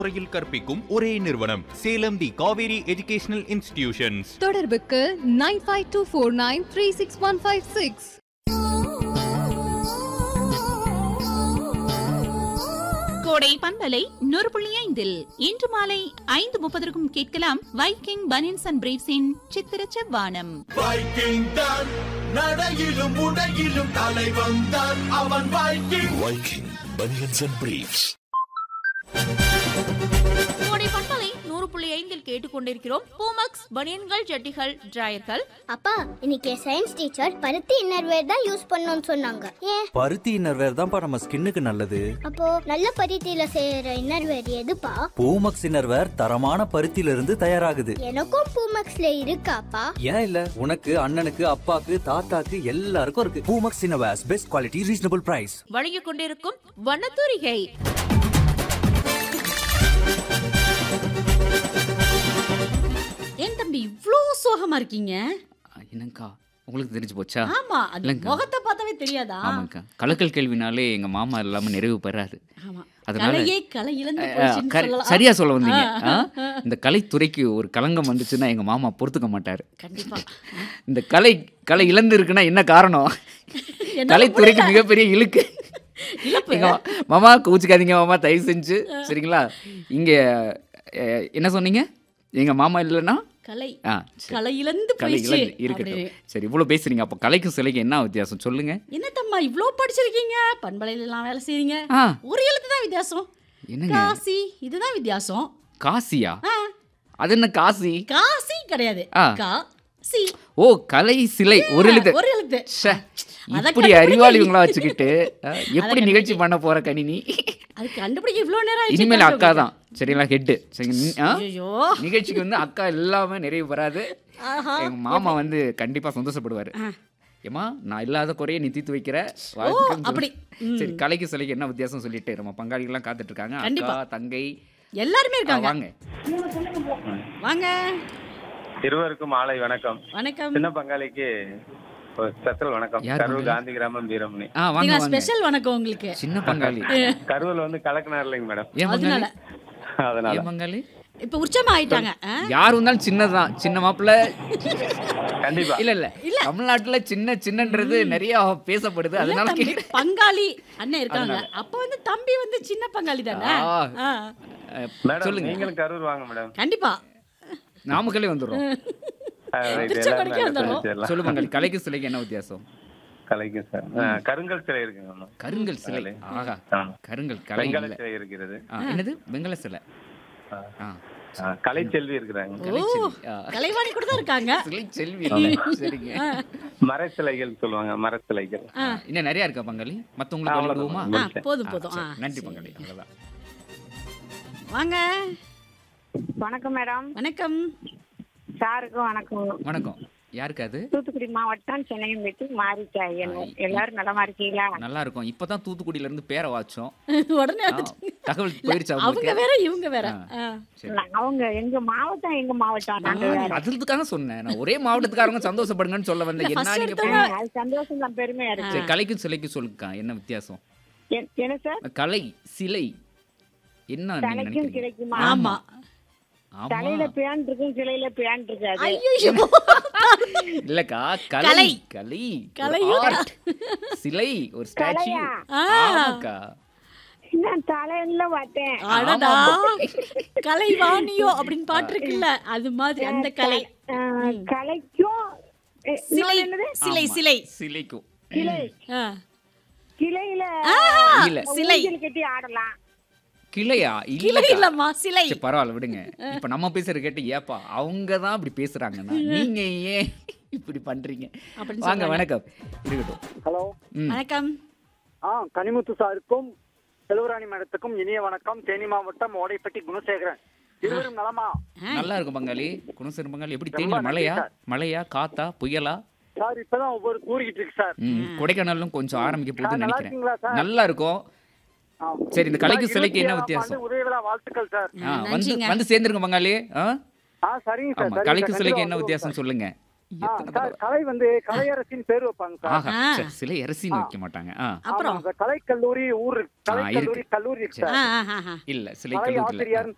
முறையில் கற்பிக்கும் ஒரே நிறுவனம் Salem the Kaveri educational institutions தொடர்புக்கு nine five two four nine three six one five six கோடை பண்பலை நூறு புள்ளி ஐந்தில் இன்று மாலை ஐந்து முப்பதற்கும் கேட்கலாம் வைக்கிங் பனியன்ஸ் அண்ட் பிரீவ்ஸின் சித்திர செவ்வானம் வைக்கிங் தான் நடையிலும் உடையிலும் தலை வந்தான் அவன் Viking Viking Bunions and Briefs. கோடை பண்பலை நூறு புள்ளி ஐந்தில் கேட்டுக்கொண்டிருக்கிறோம் பூமக்ஸ் பனியன்கள் ஜட்டிகள் டிராயர்கள் அப்பா இன்னைக்கு சயின்ஸ் டீச்சர் பருத்தி இன்னர்வேர் தான் யூஸ் பண்ணணும்னு சொன்னாங்க ஏன் பருத்தி இன்னர்வேர் தான்ப்பா நம்ம ஸ்கின்னுக்கு நல்லது அப்போ நல்ல பருத்தியில செய்யற இன்னர்வேர் எதுப்பா பூமக்ஸ் இன்னர்வேர் தரமான பருத்தியில இருந்து தயாராகுது எனக்கும் பூமக்ஸ்ல இருக்காப்பா ஏன் இல்ல உனக்கு அண்ணனுக்கு அப்பாக்கு தாத்தாக்கு எல்லாருக்கும் இருக்கு Poomex innerwears best quality reasonable price வழங்கிக் கொண்டிருக்கும் வண்ணத்தூரிகை ஏன் தம்பி இவ்ளோ சோகமா இருக்கீங்க என்னங்கா உங்களுக்கு தெரிஞ்சு போச்சா ஆமா அது இல்லைங்க. முகத்தை பார்த்தாவே தெரியாதா ஆமாங்கா கலக்கல் கேள்வினாலே எங்க மாமா இல்லாம நிறைவு பெறாது ஆமா அதனால கலையே கலை இழந்து அஹ், போச்சுன்னு கர- சொல்லலாம். சரியா சொல்ல வந்தீங்க ஆ, ஆ? இந்த கலைத்துறைக்கு ஒரு களங்கம் வந்துச்சுன்னா எங்க மாமா பொறுத்துக்க மாட்டாரு கண்டிப்பா இந்த கலை கலை இழந்து இருக்குன்னா என்ன காரணம் என்னால கலைத்துறைக்கு புரியல. மிகப்பெரிய இழுக்கு இழப்பு. எங்க மா- மாமா கோச்சிக்காதீங்க மாமா தயவு செஞ்சு சரிங்களா இங்க அஹ், என்ன சொன்னீங்க எங்க மாமா இல்லைன்னா கலை ஆ சரி. கலை இழந்து கலை போயிடுச்சு இழந்து இருக்கட்டும் அப்படின்னு. சரி இவ்வளவு பேசுறீங்க அப்ப கலைக்கும் சிலைக்கும் என்ன வித்தியாசம் சொல்லுங்க என்ன தம்மா இவ்ளோ படிச்சிருக்கீங்க பண்பலையில எல்லாம் வேலை செய்றீங்க ஆ ஒரு எழுத்து தான் வித்தியாசம் என்னங்க காசி இதுதான் வித்தியாசம் காசியா ஆ, அது என்ன காசி காசி கிடையாது ஆ. காசி ஓ கலை சிலை ஒரு எழுத்து ஒரு எழுத்து ச்சே, அத இப்படி கண்டுபிடிக்க அறிவாளிவங்களா வச்சுக்கிட்டு அஹ், எப்படி அத நிகழ்ச்சி பண்ண போற கணினி அது கண்டுபிடிக்க இவ்ளோ நேரம் ஆயிடுச்சு இனிமேல் அக்கா கண்டுபிடிக்க. தான் சரிங்களா ஹெட்டு சரி நீ- ஆ? ஐயோ நிகழ்ச்சிக்கு வந்து அக்கா எல்லாமே நிறைவு பெறாது ஆஹா எங்க மாமா வந்து கண்டிப்பா சந்தோஷப்படுவாரு ஆ. ஏமா நான் இல்லாத குறைய நீ தீர்த்து வைக்கிற வாழ்த்துக்கள்னு அப்படி. சொல்லி- சரி கலைக்கு சிலைக்கு என்ன வித்தியாசம் சொல்லிட்டு நம்ம பங்காளிகள்லாம் காத்துட்டு இருக்காங்க கண்டிப்பா. அக்கா தங்கை எல்லாருமே ஆ, இருக்காங்க வாங்க வாங்க இருவருக்கும் மாலை வணக்கம் வணக்கம் சின்ன பங்காளிக்கு ஒரு ஸ்பெஷல் வணக்கம் யார் கரூர் பங்காளி? காந்தி கிராமம் வீரமணி ஆ வாங்க வாங்க ஸ்பெஷல் வணக்கம் உங்களுக்கு சின்ன பங்காளி கரூர்ல வந்து கலக்கினார் இல்லைங்க மேடம் ஏன் அதனால பங்காளி அதனால ஏன் பங்காளி இப்ப உற்சவமா ஆயிட்டாங்க ஆ? யார் வந்தாலும் சின்னதுதான் சின்ன மாப்பிள்ள கண்டிப்பா இல்ல இல்ல தமிழ்நாட்டுல சின்ன சின்னன்றது நிறைய பேசப்படுது இல்ல அதனால தம்பி, கேக்குறேன். பங்காளி அண்ணன் இருக்காங்க அப்ப வந்து தம்பி வந்து சின்ன பங்காளி தானே ஆ. ஆ. அஹ், மேடம் சொல்லுங்க நீங்களும் கரூர் வாங்க மேடம் கண்டிப்பா நாமக்கல்லே வந்துடுறோம் அஹ், இது திருச்செங்கோடு எல்லாரும் நாங்க வந்துரும். தெரிஞ்சிடலாம். சொல்லு பங்காளி கலைக்கு சிலைக்கு என்ன வித்தியாசம் கலைக்கு சார் அஹ், கருங்கல் சிலை இருக்குங்க ஆமா. கருங்கல் சிலை கலை. ஆகா ஆ. கருங்கல் கலை வெங்கல இல்ல. சிலை இருக்கிறது ஆ, என்னது வெங்கல சிலை ஆ. ஆ, அஹ், கலைச்செல்வி இருக்கிறாங்க ஓ கலைச்செல்வி. ஆ. கலைவாணி கூட தான் இருக்காங்க சிலை செல்வி இல்ல. சரிங்க மரச்சிலைகள் சொல்லுவாங்க மரச்சிலைகள் ஆ, இன்னும் நிறைய இருக்கா பங்காளி மத்தவங்களுக்கு அவ்வளவுதான். வழங்குவோமா ஆ, முடிச்சேன். போதும் ஆ, போதும் ஆ. சரி. நன்றி பங்காளி அவ்வளவுதான் வாங்க வணக்கம் மேடம் வணக்கம் சாருக்கும் வணக்கம் வணக்கம் யாருக்கு அது தூத்துக்குடி மாவட்டம் சென்னையும் விட்டு மாறிட்டா எல்லாரும் நலமா இருக்கீங்களா நல்லா இருக்கும் இப்பதான் தூத்துக்குடியில இருந்து பேரை வாச்சோம் உடனே ஆ, வந்துட்டு. தகவல் போயிடுச்சு அவங்க அவங்களுக்கு வேற இவங்க வேற ஆ. ஆ. சரி. நான் அவங்க எங்க மாவட்டம் எங்க மாவட்டம் நாங்க வேற. அதுக்காக சொன்னேன் நான் ஒரே மாவட்டத்துக்காரங்க சந்தோஷப்படுங்கன்னு சொல்ல வந்தேன் இல்ல, என்ன first நீங்க எடுத்தோன்னே- போ- அது சந்தோஷம் தான் பெருமையா இருக்கு சரி கலைக்கும் சிலைக்கும் சொல்லுக்கா என்ன வித்தியாசம் எ- என்ன சார் கலை சிலை என்ன நீங்க தலைக்கும் நினைக்கிறீங்க கிடைக்குமா ஆமா ஆமா தலையில பேன் இருக்கும் சிலையில பேன் இருக்காது ஐயோ இல்லக்கா கலை. கலை கலை கலையும் ஒரு art. சிலை ஒரு ஸ்டாச்சு கலையா? ஆ. ஆமாக்கா நான் தலையில பார்த்தேன் அடடா கலைவாணியோ அப்படின்னு பாட்டு இருக்குல்ல அது மாதிரி அந்த கலை அஹ், கலைக்கும் எ, சிலை இன்னொன்னு என்னது? சிலை ஆமா. சிலை சிலைக்கும் கிளை ஆ. கிளையில இல்ல சிலை. ஊஞ்சல் கட்டி ஆடலாம் கிளையா கிளை இல்லக்கா இல்லம்மா சிலை சரி பரவாயில்ல விடுங்க இப்ப நம்ம பேசுறது கேட்டு ஏப்பா அவங்க தான் இப்படி பேசுறாங்கன்னா நீங்க ஏன் இப்படி பண்றீங்க அப்படின்னு வாங்க சொல்றாங்க. வணக்கம் இருக்கட்டும் ஹலோ ம். வணக்கம் ஆ கனிமுத்து சாருக்கும் செல்வராணி மேடத்துக்கும் இனிய வணக்கம் தேனி மாவட்டம் ஓடைப்பட்டி குணசேகரன் இருவரும் நலமா நல்லா இருக்கும் பங்காளி குணசேகர் பங்காளி எப்படி ரொம்ப தேனி நன்றி மழையா சார். மழையா காத்தா புயலா சார் இப்பதான் ஒவ்வொரு தூரிக்கிட்டு இருக்கு சார் ம், கொடைக்கானலும் கொஞ்சம் ஆரம்பிக்க சார், போகுதுன்னு நல்லா நினைக்கிறேன் இருக்கீங்களா சார்? நல்லா இருக்கும் ஆ. சரி இந்த கலைக்கு சார், சிலைக்கு என்ன இருபத்தி ஏழாம் வித்தியாசம் ஆண்டு உதய விழா வாழ்த்துக்கள் சார் ஆ, வந்து நன்றிங்க. வந்து சேர்ந்துருங்க பங்காளி ஆ ஆ சரிங்க சார் ஆமா சரிங்க கலைக்கு சார். சிலைக்கு கண்டிப்பா என்ன வந்துருவோம் வித்தியாசம் சார். சொல்லுங்க ஆ, எத்தனை சார் தடவை? கலை வந்து கலையரசின் பேர் வைப்பாங்க சார் ஆஹா ஆ. சரி, சிலை அரசின்னு வைக்க மாட்டாங்க ஆ அப்புறம் ஆமாங்க சார். கலை கல்லூரி ஊர் இருக்கு. கலை ஆ, கல்லூரி இருக்கு. கல்லூரி இருக்கு சரி. ஆ, சார் ஆ, ஆ, ஆ. இல்ல சிலை கலை கல்லூரியில் ஆசிரியர்